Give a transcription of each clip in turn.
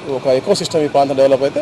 ఒక eco system ఈ ప్రాంతం డెవలప్ అయితే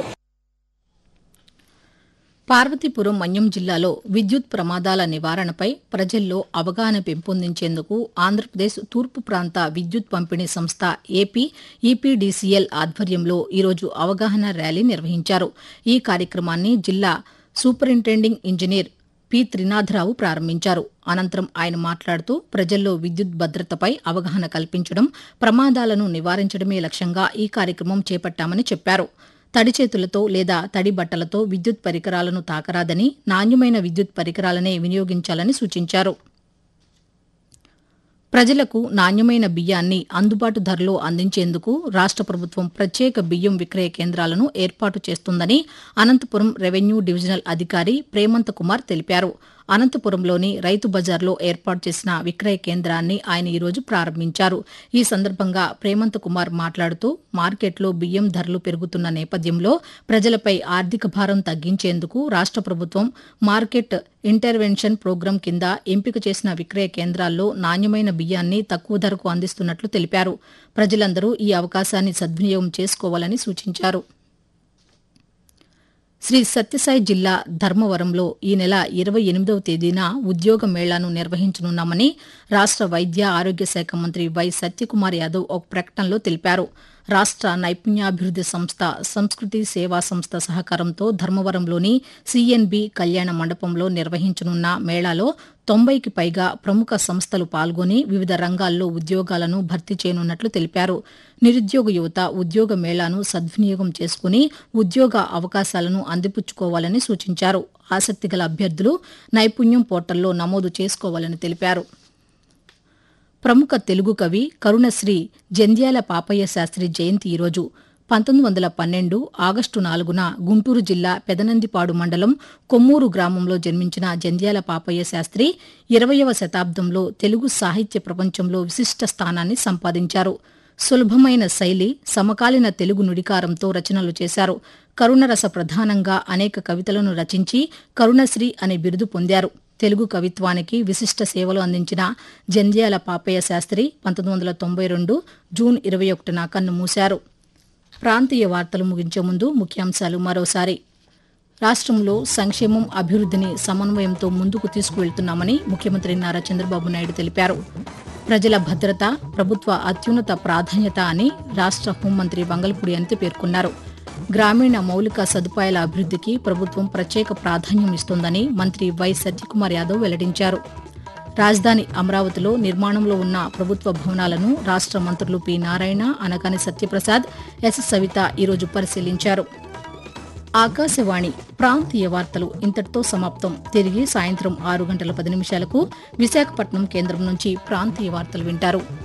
పార్వతీపురం మన్యం జిల్లాలో విద్యుత్ ప్రమాదాల నివారణపై ప్రజల్లో అవగాహన పెంపొందించేందుకు ఆంధ్రప్రదేశ్ తూర్పు ప్రాంత విద్యుత్ పంపిణీ సంస్థ ఏపీ ఈపీడీసీఎల్ ఆధ్వర్యంలో ఈరోజు అవగాహన ర్యాలీ నిర్వహించారు ఈ కార్యక్రమాన్ని జిల్లా సూపరింటెండింగ్ ఇంజనీర్ పి త్రినాథరావు ప్రారంభించారు అనంతరం ఆయన మాట్లాడుతూ ప్రజల్లో విద్యుత్ భద్రతపై అవగాహన కల్పించడం ప్రమాదాలను నివారించడమే లక్ష్యంగా ఈ కార్యక్రమం చేపట్టామని చెప్పారు తడి చేతులతో లేదా తడి బట్టలతో విద్యుత్ పరికరాలను తాకరాదని నాణ్యమైన విద్యుత్ పరికరాలనే వినియోగించాలని సూచించారు ప్రజలకు నాణ్యమైన బియ్యాన్ని అందుబాటు ధరలో అందించేందుకు రాష్ట ప్రభుత్వం ప్రత్యేక బియ్యం విక్రయ కేంద్రాలను ఏర్పాటు చేస్తుందని అనంతపురం రెవెన్యూ డివిజనల్ అధికారి ప్రేమంత్ కుమార్ తెలిపారు అనంతపురంలోని రైతు బజార్లో ఏర్పాటు చేసిన విక్రయ కేంద్రాన్ని ఆయన ఈరోజు ప్రారంభించారు ఈ సందర్భంగా ప్రేమంత్ కుమార్ మాట్లాడుతూ మార్కెట్లో బియ్యం ధరలు పెరుగుతున్న నేపథ్యంలో ప్రజలపై ఆర్థిక భారం తగ్గించేందుకు రాష్ట ప్రభుత్వం మార్కెట్ ఇంటర్వెన్షన్ ప్రోగ్రాం కింద ఎంపిక చేసిన విక్రయ కేంద్రాల్లో నాణ్యమైన బియ్యాన్ని తక్కువ ధరకు అందిస్తున్నట్లు తెలిపారు ప్రజలందరూ ఈ అవకాశాన్ని సద్వినియోగం చేసుకోవాలని సూచించారు శ్రీ సత్యసాయి జిల్లా ధర్మవరంలో ఈ నెల ఇరవై ఎనిమిదవ తేదీన ఉద్యోగ మేళాను నిర్వహించనున్నామని రాష్ట వైద్య ఆరోగ్య శాఖ మంత్రి వై సత్యకుమార్ యాదవ్ ఒక ప్రకటనలో తెలిపారు రాష్ట నైపుణ్యాభివృద్ది సంస్థ సంస్కృతి సేవా సంస్థ సహకారంతో ధర్మవరంలోని సిఎన్బి కళ్యాణ మండపంలో నిర్వహించనున్న మేళాలో తొంభైకి పైగా ప్రముఖ సంస్థలు పాల్గొని వివిధ రంగాల్లో ఉద్యోగాలను భర్తీ చేయనున్నట్లు తెలిపారు నిరుద్యోగ యువత ఉద్యోగ మేళాను సద్వినియోగం చేసుకుని ఉద్యోగ అవకాశాలను అందిపుచ్చుకోవాలని సూచించారు ఆసక్తిగల అభ్యర్థులు నైపుణ్యం పోర్టల్లో నమోదు చేసుకోవాలని తెలిపారు ప్రముఖ తెలుగు కవి కరుణశ్రీ జంధ్యాల పాపయ్య శాస్త్రి జయంతి ఈరోజు పంతొమ్మిది వందల పన్నెండు ఆగస్టు నాలుగున గుంటూరు జిల్లా పెదనందిపాడు మండలం కొమ్మూరు గ్రామంలో జన్మించిన జంధ్యాల పాపయ్య శాస్త్రి ఇరవయవ శతాబ్దంలో తెలుగు సాహిత్య ప్రపంచంలో విశిష్ట స్థానాన్ని సంపాదించారు సులభమైన శైలి సమకాలీన తెలుగు నుడికారంతో రచనలు చేశారు కరుణరస ప్రధానంగా అనేక కవితలను రచించి కరుణశ్రీ అనే బిరుదు పొందారు తెలుగు కవిత్వానికి విశిష్ట సేవలు అందించిన జంధ్యాల పాపయ్య శాస్త్రి పంతొమ్మిది వందల తొంభై రెండు జూన్ ఇరవై ఒకటిన కన్నుమూశారు ప్రాంతీయ వార్తలు ముగించే ముందు ముఖ్యాంశాలు మరోసారి రాష్ట్రంలో సంక్షేమం అభివృద్ధిని సమన్వయంతో ముందుకు తీసుకువెళ్తున్నామని ముఖ్యమంత్రి నారా చంద్రబాబు నాయుడు తెలిపారు ప్రజల భద్రత ప్రభుత్వ అత్యున్నత ప్రాధాన్యత అని రాష్ట్ర హోంమంత్రి వంగల్పూడి అనిత పేర్కొన్నారు గ్రామీణ మౌలిక సదుపాయాల అభివృద్ధికి ప్రభుత్వం ప్రత్యేక ప్రాధాన్యం ఇస్తోందని మంత్రి వై సత్యకుమార్ యాదవ్ వెల్లడించారు రాజధాని అమరావతిలో నిర్మాణంలో ఉన్న ప్రభుత్వ భవనాలను రాష్ట్ర మంత్రులు పి నారాయణ అనగాని సత్యప్రసాద్ ఎస్ సవిత ఈరోజు పరిశీలించారు ఆకాశవాణి ప్రాంతీయ వార్తలు ఇంతటితో సమాప్తం తిరిగి సాయంత్రం ఆరు గంటల పది నిమిషాలకు విశాఖపట్నం కేంద్రం నుంచి ప్రాంతీయ వార్తలు వింటారు